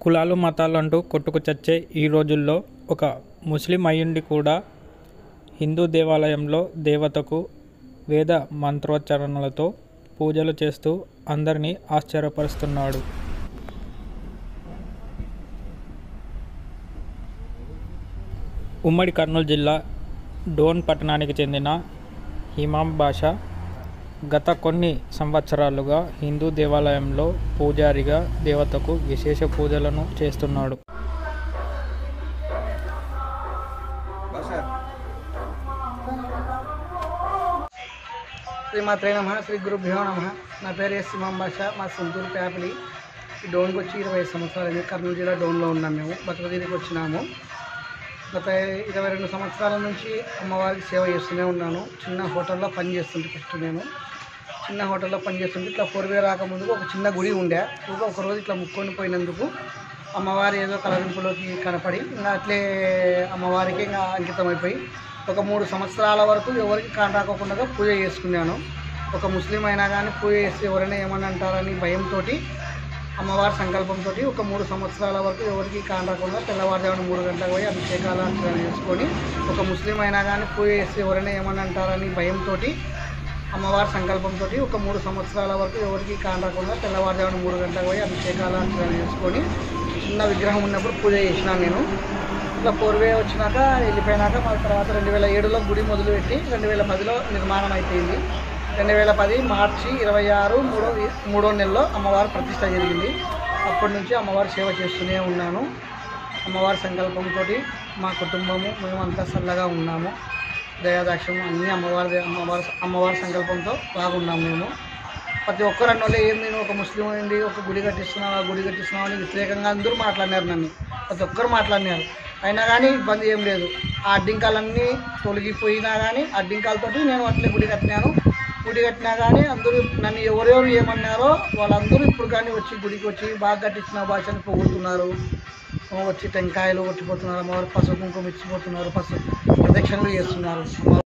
కులాలు మతాలు అంటూ కొట్టుకు చచ్చే ఈ రోజుల్లో ఒక ముస్లిం అయ్యుండి కూడా హిందూ దేవాలయంలో దేవతకు వేద మంత్రోచ్చారణలతో పూజలు చేస్తూ అందరినీ ఆశ్చర్యపరుస్తున్నాడు ఉమ్మడి కర్నూలు జిల్లా డోన్ పట్టణానికి చెందిన హిమాం బాషా గత కొన్ని సంవత్సరాలుగా హిందూ దేవాలయంలో పూజారిగా దేవతకు విశేష పూజలను చేస్తున్నాడు శ్రీమాత్రే నమ శ్రీ గురుభ్యో నమ నా పేరు ఎస్ ఇమాం భాష మా సొంతూరు ప్యాపిలి ఈ డోన్కి వచ్చి ఇరవై సంవత్సరాలు కర్నూలు జిల్లా డోన్లో ఉన్నాం మేము బతుకదీరికి వచ్చినాము గత ఇరవై రెండు సంవత్సరాల నుంచి అమ్మవారికి సేవ చేస్తూనే ఉన్నాను చిన్న హోటల్లో పని చేస్తుంటే ఫస్ట్ నేను చిన్న హోటల్లో పని చేస్తుంటే ఇట్లా ఫోర్ వే రాకముందుకు ఒక చిన్న గుడి ఉండే ఊరికే ఒక రోజు ఇట్లా ముక్కొని పోయినందుకు అమ్మవారి ఏదో కలరింపులోకి కనపడి ఇంకా అట్లే అమ్మవారికి ఇంకా అంకితం అయిపోయి ఒక మూడు సంవత్సరాల వరకు ఎవరికి కాంటాకోకుండా పూజ చేసుకున్నాను ఒక ముస్లిం అయినా కానీ పూజ చేస్తే ఎవరైనా ఏమని అంటారని భయంతో అమ్మవారి సంకల్పంతో ఒక మూడు సంవత్సరాల వరకు ఎవరికి కాంటాకుండా తెల్లవారుజామున మూడు గంటలకు పోయి అభిషేకాలు అర్చన చేసుకొని ఒక ముస్లిం అయినా కానీ పూజ చేస్తే ఎవరైనా ఏమని అంటారని భయంతో అమ్మవారి సంకల్పంతో ఒక మూడు సంవత్సరాల వరకు ఎవరికి కాంటాకుండా తెల్లవారుజామున మూడు గంటలకు పోయి అభిషేకాలు అర్చన చేసుకొని చిన్న విగ్రహం ఉన్నప్పుడు పూజ చేసినాను నేను ఇట్లా పూర్వే వచ్చినాక వెళ్ళిపోయినాక మళ్ళీ తర్వాత రెండు వేల ఏడులో గుడి మొదలుపెట్టి రెండు వేల పదిలో నిర్మాణం అయిపోయింది రెండు వేల పది మార్చి ఇరవై ఆరు మూడో మూడో నెలలో అమ్మవారి ప్రతిష్ట జరిగింది అప్పటి నుంచి అమ్మవారి సేవ చేస్తూనే ఉన్నాను అమ్మవారి సంకల్పంతో మా కుటుంబము మేమంతా చల్లగా ఉన్నాము దయాదాక్షం అన్నీ అమ్మవారి అమ్మవారి అమ్మవారి సంకల్పంతో బాగున్నాం మేము ప్రతి ఒక్కరు అన్నోళ్ళే ఏంది నువ్వు ఒక ముస్లిం అయింది ఒక గుడి కట్టిస్తున్నావు ఆ గుడి కట్టిస్తున్నావు అని వ్యతిరేకంగా అందరూ మాట్లాడినారు నన్ను ప్రతి ఒక్కరు మాట్లాడినారు అయినా కానీ ఇబ్బంది ఏం లేదు ఆ అడ్డింకాలన్నీ తొలగిపోయినా కానీ అడ్డింకాలతోటి నేను అట్లే గుడి కట్టినాను గుడి కట్టినా కానీ అందరూ నన్ను ఎవరెవరు ఏమన్నారో వాళ్ళందరూ ఇప్పుడు కానీ వచ్చి గుడికి వచ్చి బాగా కట్టించిన భాషను పొగుడుతున్నారు వచ్చి టెంకాయలు కొట్టిపోతున్నారు అమ్మవారు పసుపు కుంకుమ ఇచ్చిపోతున్నారు పసుపు ప్రదక్షిణలు చేస్తున్నారు అమ్మవారు